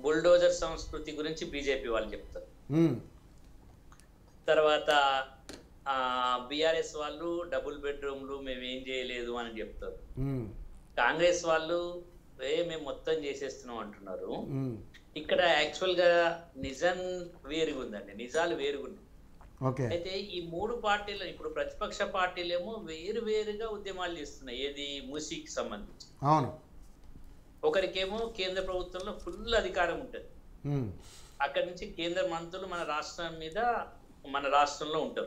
Bulldozer సంస్కృతి గురించి BJP వాళ్ళు చెప్తారు ఉమ్, తర్వాత బీఆర్ఎస్ వాళ్ళు డబుల్ బెడ్రూమ్లు మేము ఏం చేయలేదు అని చెప్తారు ఉమ్, కాంగ్రెస్ వాళ్ళు ఏ మేము మొత్తం చేసేస్తున్నాం అంటున్నారు ఉమ్. ఇక్కడ యాక్చువల్ గా నిజం వేరుగా ఉందండి నిజాలు వేరుగా ఉన్నాయి ఓకే అయితే ఈ మూడు పార్టీలు ఇప్పుడు ప్రతిపక్ష పార్టీలేమో వేరు వేరుగా ఉద్యమాలు చేస్తున్నాయి ఏది మూసీకి సంబంధించి అవును ఒకరికేమో కేంద్ర ప్రభుత్వంలో ఫుల్ అధికారం ఉంటుంది ఉమ్, అక్కడి నుంచి కేంద్ర మంత్రులు మన రాష్ట్రం మీద మన రాష్ట్రంలో ఉంటారు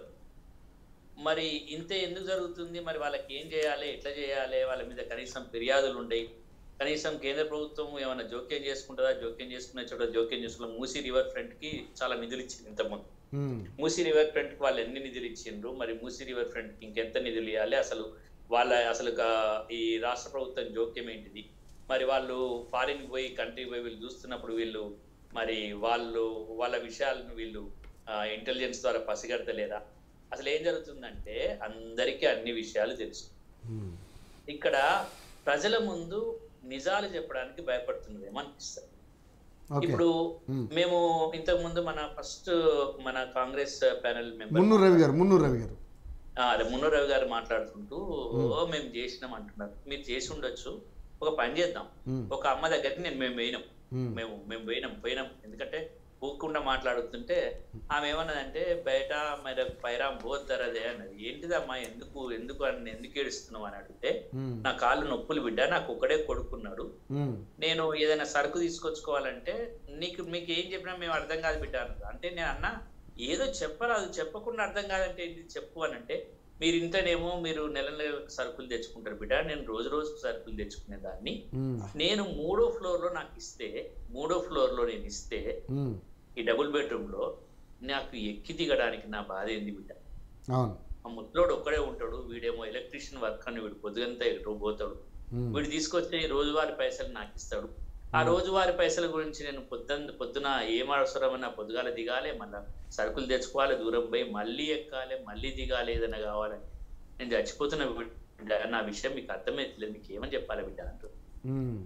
మరి ఇంత ఎందుకు జరుగుతుంది మరి వాళ్ళకి ఏం చేయాలి ఎట్లా చేయాలి వాళ్ళ మీద కనీసం ఫిర్యాదులు ఉండయి కనీసం కేంద్ర ప్రభుత్వం ఏమైనా జోక్యం చేసుకుంటుందా జోక్యం చేసుకునే చోట జోక్యం చేసుకున్న మూసీ రివర్ ఫ్రంట్ కి చాలా నిధులు ఇచ్చింది ఇంతకుముందు ఉమ్, మూసీ రివర్ ఫ్రంట్ కి వాళ్ళు ఎన్ని నిధులు ఇచ్చిండ్రు మరి మూసీ రివర్ ఫ్రంట్ కి ఇంకెంత నిధులు ఇవ్వాలి అసలు వాళ్ళ అసలు కా- ఈ రాష్ట్ర ప్రభుత్వం జోక్యం ఏంటిది మరి వాళ్ళు ఫారిన్ పోయి కంట్రీ పోయి వీళ్ళు చూస్తున్నప్పుడు వీళ్ళు మరి వాళ్ళు వాళ్ళ విషయాలను వీళ్ళు ఇంటెలిజెన్స్ ద్వారా పసిగడతలేరా అసలు ఏం జరుగుతుందంటే అందరికీ అన్ని విషయాలు తెలుసు ఉమ్. ఇక్కడ ప్రజల ముందు నిజాలు చెప్పడానికి భయపడుతున్నదేమో అనిపిస్తుంది ఓకే ఇప్పుడు ఉమ్. మేము ఇంతకు ముందు మన ఫస్ట్ మన కాంగ్రెస్ ప్యానెల్ మెంబర్ మున్నూరు రవి గారు మున్నూరు రవి గారు అదే మున్నూరు రవి గారు మాట్లాడుకుంటూ ఓ మేము చేసినాం అంటున్నారు మీరు చేసి ఉండొచ్చు ఒక పని చేద్దాం ఉమ్, ఒక అమ్మ దగ్గరికి నేను మేము పోయినాం ఉమ్, మేము మేము పోయినాం పోయినాం ఎందుకంటే పోకుండా మాట్లాడుతుంటే ఆమె ఏమన్నదంటే బయట మరి పైరాం పోతారదే అన్నది ఏంటిదమ్మా ఎందుకు ఎందుకు అని ఎందుకు ఏడుస్తున్నావు అని అడిగితే ఉమ్, నా కాళ్ళు నొప్పులు బిడ్డ నాకు ఒకడే కొడుకున్నాడు ఉమ్, నేను ఏదైనా సరుకు తీసుకొచ్చుకోవాలంటే నీకు మీకు ఏం చెప్పినా మేము అర్థం కాదు బిడ్డ అన్నారు అంటే నేను అన్నా ఏదో చెప్పరాదు చెప్పకుండా అర్థం కాదంటే ఏంటి చెప్పు అని అంటే మీరు ఇంటనేమో మీరు నెల నెల సరుకులు తెచ్చుకుంటారు బిడ్డ నేను రోజు రోజు సరుకులు తెచ్చుకునే దాన్ని ఉమ్, నేను మూడో ఫ్లోర్ లో నాకు ఇస్తే మూడో ఫ్లోర్ లో నేను ఇస్తే ఉమ్, ఈ డబుల్ బెడ్రూమ్ లో నాకు ఎక్కి దిగడానికి నా బాధ ఏంది బిడ్డ అవును ఆ ముద్రోడు ఒక్కడే ఉంటాడు వీడేమో ఎలక్ట్రీషియన్ వర్క్ అని వీడు పొద్దుగంతా ఎటో పోతాడు ఉమ్, వీడు తీసుకొచ్చి రోజువారి పైసలు నాకు ఇస్తాడు ఆ రోజువారి పైసల గురించి నేను పొద్దున్న పొద్దున ఏం అవసరమన్నా పొద్దుగాల దిగాలి మళ్ళా సరుకులు తెచ్చుకోవాలి దూరం పోయి మళ్ళీ ఎక్కాలి మళ్ళీ దిగాలి ఏదైనా కావాలి నేను చచ్చిపోతున్న బిడ్డ నా విషయం మీకు అర్థమైతలేదు మీకు ఏమని చెప్పాలి బిడ్డ అంటూ ఉమ్.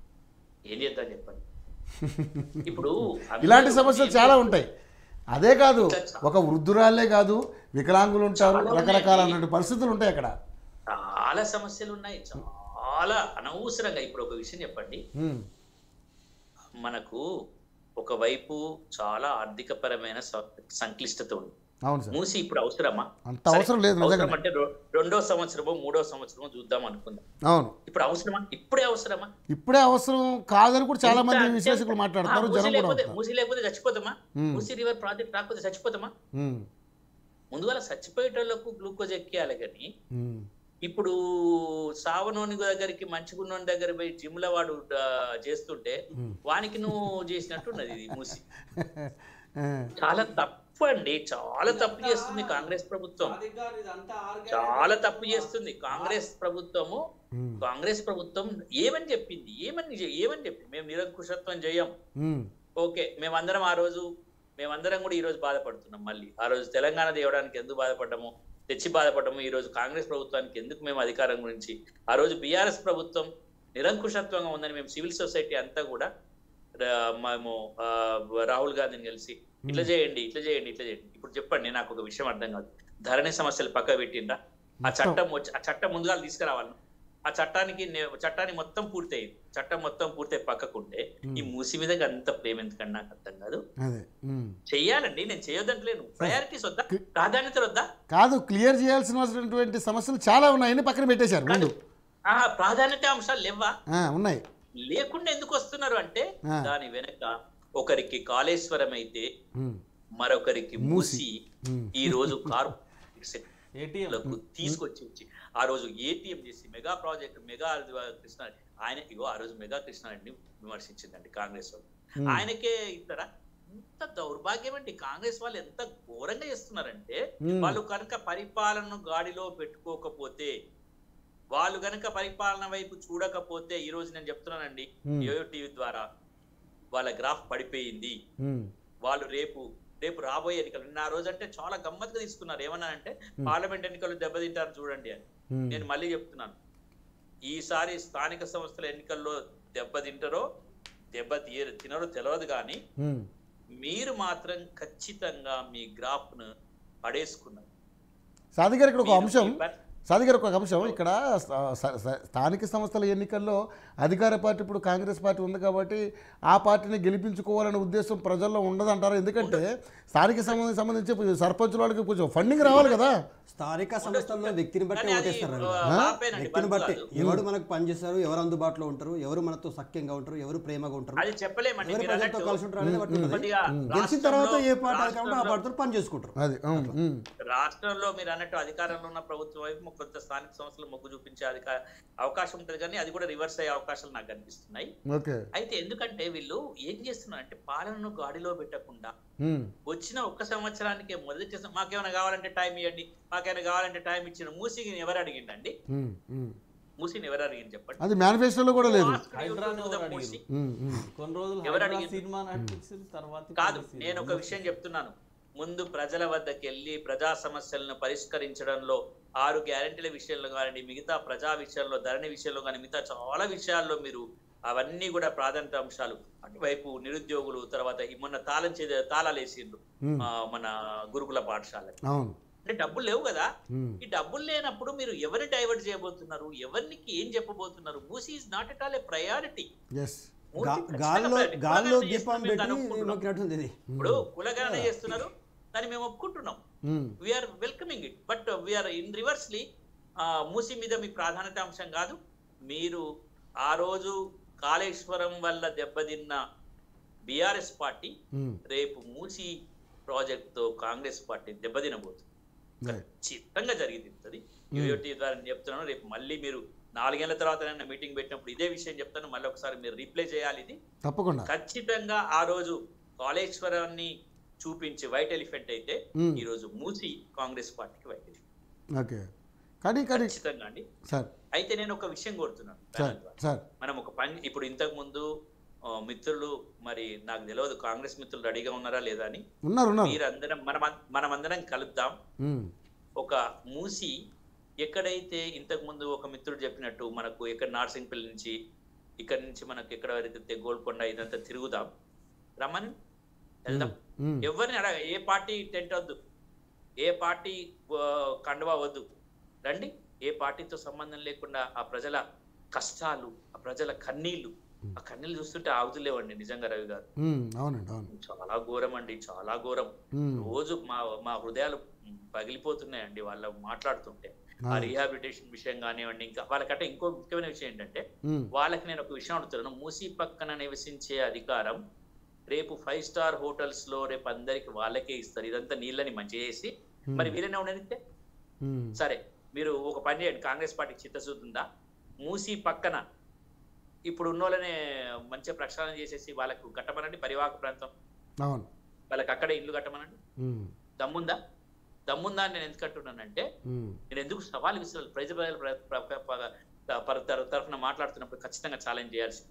ఏం చేద్దాం చెప్పండి ఇప్పుడు అందరూ ఇలాంటి సమస్యలు చాలా ఉంటాయి అదే కాదు ఇంకా చా- ఒక వృద్ధురాలే కాదు వికలాంగులు ఉంటారు చాలా రకరకాల ఉన్నాయి. అన్నట్టు పరిస్థితులు ఉంటాయి అక్కడ చాలా సమస్యలు ఉన్నాయి చాలా అనవసరంగా ఇప్పుడు ఒక విషయం చెప్పండి ఉమ్, మనకు ఒకవైపు చాలా ఆర్థికపరమైన స- సంక్లిష్టత ఉంది అవును సార్ మూసి ఇప్పుడు అవసరమా అంత అవసరం లేదు అవసరం నిజంగా అంటే రొ- రెండో సంవత్సరమో మూడో సంవత్సరమో చూద్దాం అనుకుందాం అవును ఇప్పుడు అవసరమా ఇప్పుడే అవసరమా ఇప్పుడే అవసరం కాదని కూడా చాలా మంది ఎంత- విశ్లేషకులు ఆ, మాట్లాడుతున్నారు మూసి జనం కూడా లేకపోతే అవుతారు మూసి లేకపోతే చచ్చిపోతామా ఉమ్, మూసి రివర్ ప్రాజెక్ట్ రాకపోతే చచ్చిపోతామా ఉమ్, ముందుగా చచ్చిపోయేటోళ్లకు గ్లూకోజ్ ఎక్కియాలి కానీ ఉమ్, ఇప్పుడు సావనోని దగ్గరికి మంచిగున్నోని దగ్గర పోయి జిమ్ లో వాడు ఆ, చేస్తుంటే ఉమ్. వానికి నువ్వు చేసినట్టు ఉన్నది ఇది మూసి ఆ, చాలా తప్పు అండి చాలా తప్పు చేస్తుంది కాంగ్రెస్ ప్రభుత్వం చాలా తప్పు చేస్తుంది కాంగ్రెస్ ప్రభుత్వము ఉమ్, కాంగ్రెస్ ప్రభుత్వం ఏమని చెప్పింది ఏమని చె- ఏమని చెప్పింది మేము నిరంకుశత్వం చేయం ఉమ్, ఓకే మేమందరం ఆ రోజు మేమందరం కూడా ఈ రోజు బాధపడుతున్నాం మళ్ళీ ఆ రోజు తెలంగాణ తేవడానికి ఎందుకు బాధపడ్డాము తెచ్చి బాధపడ్డాము ఈ రోజు కాంగ్రెస్ ప్రభుత్వానికి ఎందుకు మేము అధికారం గురించి ఆ రోజు బీఆర్ఎస్ ప్రభుత్వం నిరంకుశత్వంగా ఉందని మేము సివిల్ సొసైటీ అంతా కూడా రా- మేము ఆ, రాహుల్ గాంధీని కలిసి ఇట్లా చేయండి ఇట్లా చేయండి ఇట్లా చేయండి ఇప్పుడు చెప్పండి నాకు ఒక విషయం అర్థం కాదు ధరణి సమస్యలు పక్క పెట్టిండ్రా ఆ చట్టం వచ్చి ఆ చట్టం ముందుగా తీసుకురావాలి ఆ చట్టానికి నే- చట్టాన్ని మొత్తం పూర్తయింది చట్టం మొత్తం పూర్తయి పక్కకుంటే ఈ మూసి మీద అంత ప్రేమ ఎందుకని నాకు అర్థం కాదు అదే ఉమ్. చెయ్యాలండి నేను చేయొద్దంటలేను ప్రయారిటీస్ వద్దా ప్రాధాన్యత వద్దా కాదు క్లియర్ చేయాల్సినటువంటి సమస్యలు చాలా ఉన్నాయని పక్కన పెట్టేశారు ముందు ఆ ప్రాధాన్యత అంశాలు లేవా ఆ, ఉన్నాయి లేకుండా ఎందుకు వస్తున్నారు అంటే ఆ. దాని వెనక ఒకరికి కాళేశ్వరం అయితే ఉమ్, మరొకరికి మూసి ఉమ్, ఈ రోజు కారు ఏటీఎం లకు తీసుకొచ్చి వచ్చి ఆ రోజు ఏటీఎం చేసి మెగా ప్రాజెక్ట్ మెగా కృష్ణ ఆయన ఇగో ఆ రోజు మెగా కృష్ణారెడ్డి విమర్శించిందండి కాంగ్రెస్ వాళ్ళు ఉమ్, ఆయనకే ఇస్తారా ఎంత దౌర్భాగ్యం అండి కాంగ్రెస్ వాళ్ళు ఎంత ఘోరంగా చేస్తున్నారంటే ఉమ్, వాళ్ళు కనుక పరిపాలనను గాడిలో పెట్టుకోకపోతే వాళ్ళు కనుక పరిపాలన వైపు చూడకపోతే ఈ రోజు నేను చెప్తున్నానండి ఉమ్, యోయో టీవీ ద్వారా వాళ్ళ గ్రాఫ్ పడిపోయింది ఉమ్, వాళ్ళు రేపు రేపు రాబోయే ఎన్నికలు నిన్న ఆ రోజు అంటే చాలా గమ్మత్తుగా తీసుకున్నారు ఏమన్నా అంటే Hmm. పార్లమెంట్ ఎన్నికలు దెబ్బతింటారు చూడండి అని ఉమ్, నేను మళ్ళీ చెప్తున్నాను ఈసారి స్థానిక సంస్థల ఎన్నికల్లో దెబ్బతింటారో దెబ్బ తీయ తినరో తెలియదు కానీ ఉమ్. మీరు మాత్రం ఖచ్చితంగా మీ గ్రాఫ్ ను పడేసుకున్నారు సాది గారు ఇక్కడ ఒక మీరు అంశం ఈ పర్- సాది గారు ఒక అంశం ఇక్కడ స- స- స- స్థానిక సంస్థల ఎన్నికల్లో అధికార పార్టీ ఇప్పుడు కాంగ్రెస్ పార్టీ ఉంది కాబట్టి ఆ పార్టీని గెలిపించుకోవాలనే ఉద్దేశం ప్రజల్లో ఉండదంటారు ఎందుకంటే స్థానిక సంబంధం సంబంధించి ఇప్పుడు సర్పంచుల వాళ్ళకి కొంచెం ఫండింగ్ రావాలి కదా స్థానిక సంస్థల్లో వ్యక్తిని బట్టి కానీ అది, ఓటేస్తారు ఆ, ఆపేనండి, వ్యక్తిని బంద్ బట్టి కాదు. ఎవరు మనకు పనిచేస్తారు ఎవరు అందుబాటులో ఉంటారు ఎవరు మనతో సఖ్యంగా ఉంటారు ఎవరు ప్రేమగా ఉంటారు అది చెప్పలేమండి ఎవరు మీరు ప్రజలతో అన్నట్టు కలిసి ఉంటారు అనేది బట్టి ఉంటుంది. కొద్దిగా గెలిచిన తర్వాత ఏ పార్టీ రాష్ట్రంలో- అధికారంలో ఆ పార్టీతో పని చేసుకుంటారు అది ఉమ్, ఉమ్. రాష్ట్రంలో మీరు అన్నట్టు అధికారంలో ఉన్న ప్రభుత్వం వైపు కొంత స్థానిక సంస్థలు మొగ్గు చూపించే అధికార అవకాశం ఉంటుంది కానీ అది కూడా రివర్స్ అయ్యే అవకాశాలు నాకు కనిపిస్తున్నాయి ఓకే అయితే ఎందుకంటే వీళ్ళు ఏం చేస్తున్నారంటే పాలనను గాడిలో పెట్టకుండా ఉమ్, వచ్చిన ఒక్క సంవత్సరానికి మొదటి సం- మాకేమైనా కావాలంటే టైం ఇవ్వండి మాకేమైనా కావాలంటే టైం ఇచ్చిన మూసిని ఎవరు అడిగిండండి ఉమ్, ఉమ్. మూసిని ఎవరు అడిగింది చెప్పండి అది మేనిఫెస్టోలో కూడా లేదు Ask you to హైడ్రాని do the ఎవరు మూసి. ఉమ్, ఉమ్. కొన్ని రోజులు ఎవరు హైడ్రా అడిగారు? సినిమా నడిపించిన తర్వాత కాదు ఈ నేను ఒక సినిమా. విషయం చెప్తున్నాను ముందు ప్రజల వద్దకు వెళ్ళి ప్రజా సమస్యలను పరిష్కరించడంలో ఆరు గ్యారెంటీల విషయంలో కానీ మిగతా ప్రజా విషయంలో ధరణి విషయంలో కానీ మిగతా చాలా విషయాల్లో మీరు అవన్నీ కూడా ప్రాధాన్యత అంశాలు అటువైపు నిరుద్యోగులు తర్వాత ఈ మొన్న తాళం చే తాళాలు వేసిండ్రు ఉమ్, ఆ, మన గురుకుల పాఠశాలకి అవును అంటే డబ్బులు లేవు కదా ఉమ్, ఈ డబ్బులు లేనప్పుడు మీరు ఎవరిని డైవర్ట్ చేయబోతున్నారు ఎవరికి ఏం చెప్పబోతున్నారు Musi is not at all a priority ఎస్ గా- గాల్లో గాల్లో దీపం పెట్టి నొక్కినట్టుంది ఇది ఇప్పుడు కులగణన చేస్తున్నారు దాన్ని మేము ఒప్పుకుంటున్నాం um, we are welcoming it but we are in reversely Musi మీద మీ ప్రాధాన్యత అంశం కాదు మీరు ఆ రోజు కాళేశ్వరం వల్ల దెబ్బతిన్న బీఆర్ఎస్ పార్టీ ఉమ్, రేపు మూసి ప్రాజెక్ట్తో కాంగ్రెస్ పార్టీ దెబ్బతినబోతుంది రైట్. ఖచ్చితంగా జరిగింది యూటీ ద్వారా నేను చెప్తున్నాను రేపు మళ్ళీ మీరు నాలుగేళ్ల తర్వాత నేను మీటింగ్ పెట్టినప్పుడు ఇదే విషయం చెప్తాను మళ్ళీ ఒకసారి మీరు రిప్లై చేయాలి ఇది తప్పకుండా ఖచ్చితంగా ఆ రోజు కాళేశ్వరాన్ని చూపించి వైట్ ఎలిఫెంట్ అయితే మ్మ్. ఈ రోజు మూసి కాంగ్రెస్ పార్టీకి వైట్ ఎలిఫెంట్ ఓకే కానీ కానీ ఖచ్చితంగా అండి సార్ అయితే నేను ఒక విషయం కోరుతున్నాను సార్ ప్యానల్ ద్వారా. సార్ మనం ఒక పని ఇప్పుడు ఇంతకు ముందు ఆ, మిత్రులు మరి నాకు తెలియదు కాంగ్రెస్ మిత్రులు రెడీగా ఉన్నారా లేదా అని ఉన్నారు ఉన్నారు మీరందరం మనం మనమందరం కలుద్దాం ఉమ్, ఒక మూసి ఎక్కడైతే ఇంతకు ముందు ఒక మిత్రుడు చెప్పినట్టు మనకు ఎక్కడ నార్సింగ్పల్లి నుంచి ఇక్కడ నుంచి మనకు ఎక్కడ వరకు గోల్కొండ ఇదంతా తిరుగుదాం రమ్మని వెళ్దాం ఉమ్, ఎవరిని అడగ ఏ పార్టీ టెంట్ వద్దు ఏ పార్టీ ఆ, కండువా వద్దు రండి ఏ పార్టీతో సంబంధం లేకుండా ఆ ప్రజల కష్టాలు ఆ ప్రజల కన్నీళ్లు ఆ కన్నీళ్ళు చూస్తుంటే ఆగుతులేవండి నిజంగా రవి గారు ఉమ్, అవునండి అవును చాలా ఘోరం అండి చాలా ఘోరం ఉమ్, రోజు మా మా హృదయాలు పగిలిపోతున్నాయండి వాళ్ళ మాట్లాడుతుంటే ఆ అవును. రీహాబిలిటేషన్ విషయం కానివ్వండి ఇంకా వాళ్ళకంటే ఇంకో ముఖ్యమైన విషయం ఏంటంటే ఉమ్, వాళ్ళకి నేను ఒక విషయం అడుగుతున్నాను మూసి పక్కన నివసించే అధికారం రేపు ఫైవ్ స్టార్ హోటల్స్ లో రేపు అందరికి వాళ్ళకే ఇస్తారు ఇదంతా నీళ్ళని మంచి చేసి మరి వీళ్ళనే ఉండనిస్తే ఉమ్, సరే మీరు ఒక పని చేయండి కాంగ్రెస్ పార్టీ చిత్తశుద్ధి ఉందా మూసి పక్కన ఇప్పుడు ఉన్నోళ్ళనే మంచిగా ప్రక్షాళన చేసేసి వాళ్ళకు కట్టమనండి పరివాహక ప్రాంతం అవును వాళ్ళకి అక్కడే ఇల్లు కట్టమనండి ఉమ్, దమ్ముందా దమ్ముందా అని నేను ఎందుకు అంటున్నానంటే ఉమ్, నేను ఎందుకు సవాల్ విసిరాలి ప్రజల ప్ర- ప్ర- ప్ర- ప్ర- పర- తర- తరఫున మాట్లాడుతున్నప్పుడు ఖచ్చితంగా ఛాలెంజ్ చేయాల్సి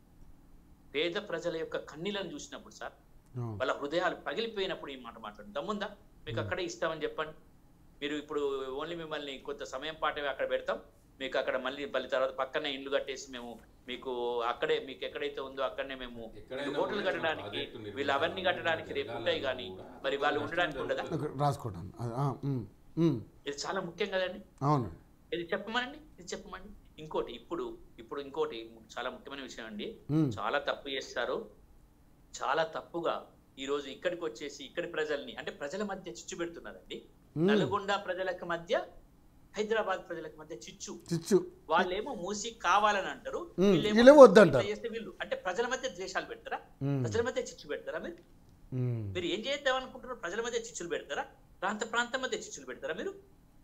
పేద ప్రజల యొక్క కన్నీలను చూసినప్పుడు సార్ అవును వాళ్ళ హృదయాలు పగిలిపోయినప్పుడు ఈ మాట మాట్లాడు దమ్ముందా మీకు అక్కడే ఇస్తామని చెప్పండి మీరు ఇప్పుడు ఓన్లీ మిమ్మల్ని కొంత సమయం పాటు అక్కడ పెడతాం మీకు అక్కడ మళ్ళీ మళ్ళీ తర్వాత పక్కనే ఇల్లు కట్టేసి మేము మీకు అక్కడే మీకు ఎక్కడైతే ఉందో అక్కడనే మేము ఎక్కడైనా హోటల్ కూడా కట్టడానికి ప్రాజెక్టు నిర్మించాలి. వీళ్ళు అవన్నీ కట్టడానికి రేపు ఉంటాయి కానీ మరి వాళ్ళు ఉండడానికి ఉండదా ఒక- రాసుకోవటాను అది, ఆ, ఉమ్, ఉమ్, ఇది చాలా ముఖ్యం కదండి అవును ఇది చెప్పమనండి ఇది చెప్పమండి ఇంకోటి ఇప్పుడు ఇప్పుడు ఇంకోటి చాలా ముఖ్యమైన విషయం అండి ఉమ్, చాలా తప్పు చేస్తారు చాలా తప్పుగా ఈ రోజు ఇక్కడికి వచ్చేసి ఇక్కడి ప్రజల్ని అంటే ప్రజల మధ్య చిచ్చు పెడుతున్నారండి ఉమ్, నల్గొండ ప్రజలకు మధ్య హైదరాబాద్ ప్రజలకు మధ్య చిచ్చు చిచ్చు వాళ్ళేమో మూసి కావాలని అంటారు ఉమ్, వీళ్ళేమో వీళ్ళేమో వద్దంటారు. ఇట్లా చేస్తే వీళ్ళు అంటే ప్రజల మధ్య ద్వేషాలు పెడతారా ఉమ్, ప్రజల మధ్య చిచ్చు పెడతారా మీరు ఉమ్, మీరు ఏం చేద్దాం అనుకుంటున్నారు ప్రజల మధ్య చిచ్చులు పెడతారా ప్రాంత ప్రాంతం మధ్య చిచ్చులు పెడతారా మీరు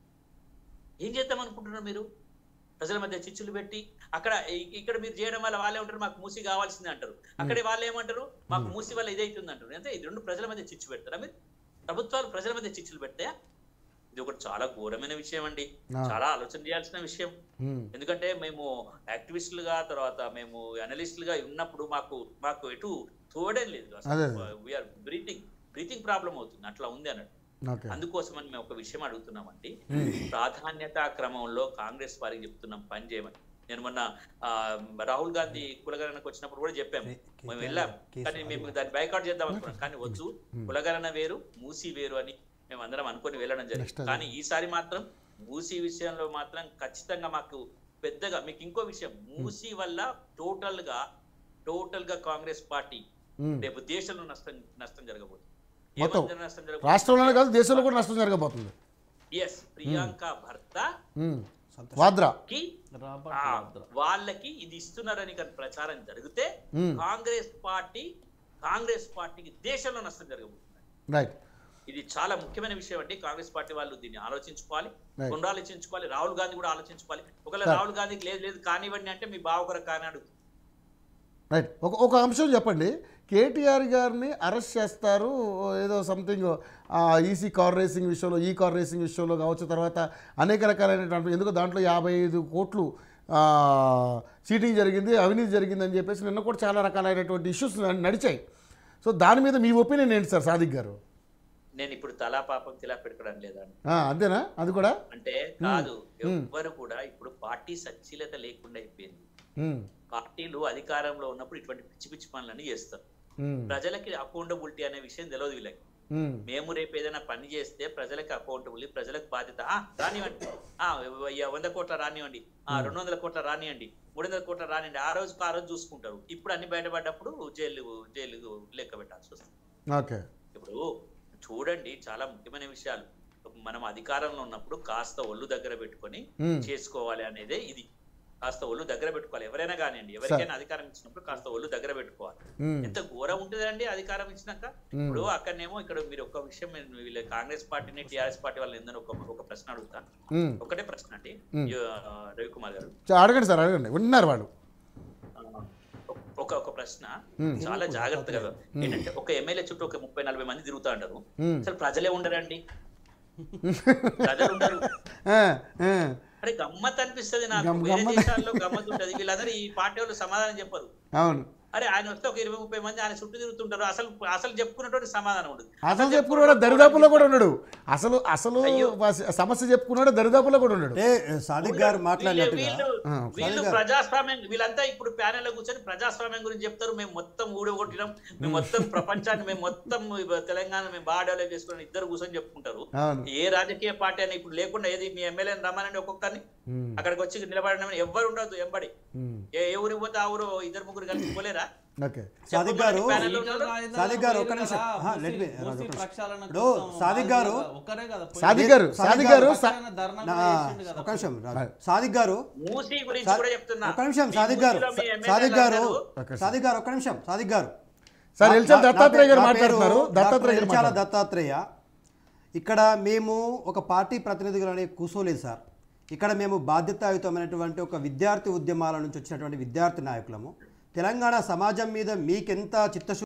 ఏం చేద్దాం అనుకుంటున్నారు మీరు ప్రజల మధ్య చిచ్చులు పెట్టి అక్కడ ఇ- ఇక్కడ మీరు చేయడం వల్ల వాళ్ళే ఉంటారు మాకు మూసి కావాల్సిందే అంటారు అక్కడే వాళ్ళు ఏమంటారు మాకు మూసి వల్ల ఇదైతుంది అంటారు అంటే ఇది రెండు ప్రజల మధ్య చిచ్చు పెడతారా మీరు ప్రభుత్వాలు ప్రజల మధ్య చిచ్చులు పెడతాయా ఇది ఒకటి చాలా ఘోరమైన విషయం అండి ఆ. చాలా ఆలోచన చేయాల్సిన విషయం ఉమ్, ఎందుకంటే మేము యాక్టివిస్టులుగా తర్వాత మేము అనలిస్టులుగా ఉన్నప్పుడు మాకు మాకు ఎటు తోడేం లేదు అదే. వీఆర్ బ్రీతింగ్ బ్రీతింగ్ ప్రాబ్లం అవుతుంది అట్లా ఉంది అన్నట్టు ఓకే అందుకోసమని మేము ఒక విషయం అడుగుతున్నామండి ప్రాధాన్యత క్రమంలో కాంగ్రెస్ వారికి చెప్తున్నాం పని చేయమని నేను మొన్న ఆ, రాహుల్ గాంధీ కులగణనకు వచ్చినప్పుడు కూడా చెప్పాము కే- మేము కేసీఆర్ వెళ్ళాం కేసు కానీ మేము దాన్ని బైకాట్ చేద్దాం అనుకున్నాం కానీ వచ్చు కులగణన వేరు మూసి వేరు అని మేము అందరం అనుకొని వెళ్ళడం Next జరిగింది అది. కానీ ఈసారి మాత్రం మూసి విషయంలో మాత్రం ఖచ్చితంగా మాకు పెద్దగా మీకు ఇంకో విషయం మూసి వల్ల టోటల్ గా టోటల్ గా కాంగ్రెస్ పార్టీ ఉమ్. రేపు దేశంలో నష్టం నష్టం జరగబోతుంది మొత్తం. ఏమంటే నష్టం జరగబోతుంది రాష్ట్రంలోనే కాదు దేశంలో కూడా నష్టం జరగబోతుంది ఎస్ ప్రియాంక భర్త ఉమ్. సంతోషం. వాద్రా కి రాబర్ట్ ఆ, వాద్రా. వాళ్ళకి ఇది ఇస్తున్నారని కనుక ప్రచారం జరిగితే ఉమ్. కాంగ్రెస్ పార్టీ కాంగ్రెస్ పార్టీకి దేశంలో నష్టం జరగబోతుంది రైట్ ఇది చాలా ముఖ్యమైన విషయం అండి కాంగ్రెస్ పార్టీ వాళ్ళు దీన్ని ఆలోచించుకోవాలి Right. పునరాలోచించుకోవాలి రాహుల్ గాంధీ కూడా ఆలోచించుకోవాలి ఒకవేళ Sir. రాహుల్ గాంధీకి లేదు లేదు కానివ్వండి అంటే మీ బావ కొరకు కానాడు రైట్ ఒక ఒక అంశం చెప్పండి కేటీఆర్ గారిని అరెస్ట్ చేస్తారు ఏదో సంథింగ్ ఈసీ కార్ రేసింగ్ విషయంలో ఈ కార్ రేసింగ్ విషయంలో కావచ్చు తర్వాత అనేక రకాలైనటువంటి ఎందుకు దాంట్లో యాభై ఐదు కోట్లు చీటింగ్ జరిగింది అవినీతి జరిగింది అని చెప్పేసి నిన్న కూడా చాలా రకాలైనటువంటి ఇష్యూస్ నడిచాయి సో దాని మీద మీ ఒపీనియన్ ఏంటి సార్ సాదిక్ గారు నేను ఇప్పుడు తలా పాపం తిలా పెట్టుకోవడం లేదండి ఆ, అంతేనా అది కూడా అంటే కాదు ఎవ్వరు కూడా ఇప్పుడు పార్టీ సచ్చీలత లేకుండా అయిపోయింది ఉమ్, పార్టీలు అధికారంలో ఉన్నప్పుడు ఇటువంటి పిచ్చి పిచ్చి పనులన్నీ చేస్తారు ఉమ్, ప్రజలకి అకౌంటబిలిటీ అనే విషయం తెలియదు వీళ్ళకి ఉమ్, మేము రేపు ఏదైనా పని చేస్తే ప్రజలకు అకౌంటబుల్ ప్రజలకు బాధ్యత ఆ, రానివ్వండి ఆ, వెయ్యి- వంద కోట్ల రానివ్వండి ఆ రెండు వందల కోట్ల రానివ్వండి మూడు వందల కోట్ల రానివ్వండి ఆ రోజుకు ఆ రోజు చూసుకుంటారు ఇప్పుడు అన్ని బయటపడ్డప్పుడు జైలు జైలు లెక్క పెట్టాల్సి వస్తుంది ఓకే ఇప్పుడు చూడండి చాలా ముఖ్యమైన విషయాలు మనం అధికారంలో ఉన్నప్పుడు కాస్త ఒళ్ళు దగ్గర పెట్టుకొని ఉమ్, చేసుకోవాలి అనేదే ఇది కాస్త ఒళ్ళు దగ్గర పెట్టుకోవాలి ఎవరైనా కానివ్వండి ఎవరికైనా అధికారం ఇచ్చినప్పుడు కాస్త ఒళ్ళు దగ్గర పెట్టుకోవాలి ఉమ్, ఎంత ఘోరం ఉంటుందండి అధికారం ఇచ్చినాక ఉమ్, ఇప్పుడు అక్కడనేమో ఇక్కడ మీరు ఒక విషయం నేను వీళ్ళ కాంగ్రెస్ పార్టీని టిఆర్ఎస్ పార్టీ వాళ్ళని ఏందని ఒక ఒక ప్రశ్న అడుగుతా ఉమ్. ఒకటే ప్రశ్న అండి మ్మ్. యో- ఆ, రవికుమార్ గారు చా- అడగండి సార్ అడగండి వింటున్నారు వాళ్ళు ఆ, ఒక ఒక ప్రశ్న చాలా జాగ్రత్తగా ఏంటంటే ఒక ఎమ్మెల్యే చుట్టూ ఒక ముప్పై నలభై మంది తిరుగుతా అంటారు ఉమ్. అసలు ప్రజలే ఉండరండి ప్రజలు ఉండరు ఆ, ఆ. అరే గమ్మత్ అనిపిస్తది నాకు గమ్- వేరే గమ్మత్. దేశాల్లో గమ్మత్ ఉంటది వీళ్ళందరూ ఈ పార్టీ వాళ్ళు సమాధానం చెప్పరు అవును అరే ఆయన వస్తే ఒక ఇరవై ముప్పై మంది ఆయన చుట్టూ తిరుగుతుంటారు అసలు అసలు చెప్పుకున్నటువంటి సమాధానం ఉండదు అసలు చెప్పుకున్నాడు దరిదాపులో కూడా ఉన్నాడు అసలు అసలు అయ్యో. వాసి- సమస్య చెప్పుకున్నాడు దరిదాపులో కూడా ఉన్నాడు అంటే సాదిక్ గారు వీళ్ళు మాట్లాడినట్టుగా వీళ్ళు ఆ, వీళ్ళు ప్రజాస్వామ్యం వీళ్ళంతా ఇప్పుడు ప్యానెల్ లో కూర్చొని ప్రజాస్వామ్యం గురించి చెప్తారు మేము మొత్తం ఊడగొట్టినాం మేము మొత్తం ప్రపంచాన్ని మేము మొత్తం తెలంగాణ మేము బాగా డెవలప్ చేసుకుని ఇద్దరు కూర్చొని చెప్పుకుంటారు అవును ఏ రాజకీయ పార్టీ అని ఇప్పుడు లేకుండా ఏది మీ ఎమ్మెల్యేని రమ్మనండి ఒక్కొక్కరిని ఉమ్, అక్కడికి వచ్చి నిలబడడం ఎవ్వరు ఉండదు ఎంబడి ఉమ్, ఏ ఏ ఊరికి పోతే ఆ ఊరు ఇద్దరు ముగ్గురు కలిసి పోలేరా ఓకే సాదిక్ గారు ప్యానెల్ లో ఈటల ఉన్నారు. రాజేంద్ర సాదిక్ గారు, వేరు ఒక్క నిమిషం. కదా, ఆహా, మూసీ- let me- మూసీ ఒక్క నిమిషం. ప్రక్షాళన ఇప్పుడు కోసం సాదిక్ వాళ్ళు గారు- కదా, ఒక్కరే కదా పోయి- సాదిక్ గారు సాదిక్ సాదిక్ గారు, గారు సా- పక్కన ధర్నా నా- కూడా చేసిండు కదా ఒక నిమిషం రాజు. Right. సాదిక్ గారు మూసీ గురించి సా- కూడా చెప్తున్నా ఒక నిమిషం మీ సాదిక్ గారు మూసీలో మీ ఎమ్మెల్యేలు సాదిక్ గారు అందరూ ఓకే సార్. సాదిక్ గారు ఒక నిమిషం సాదిక్ గారు సార్ నా- ఎల్చల్ నా- దత్తాత్రేయ గారు నా పేరు మాట్లాడుతున్నారు డాక్టర్ దత్తాత్రేయ గారు ఎల్చాల మాట్లాడుతున్నారు. దత్తాత్రేయ ఇక్కడ మేము ఒక పార్టీ ప్రతినిధులు అనే కూర్చోలేదు సార్ ఇక్కడ మేము బాధ్యతాయుతమైనటువంటి ఒక విద్యార్థి ఉద్యమాల నుంచి వచ్చినటువంటి విద్యార్థి నాయకులము తెలంగాణ సమాజం మీద మీకెంత చిత్తశుద్ధి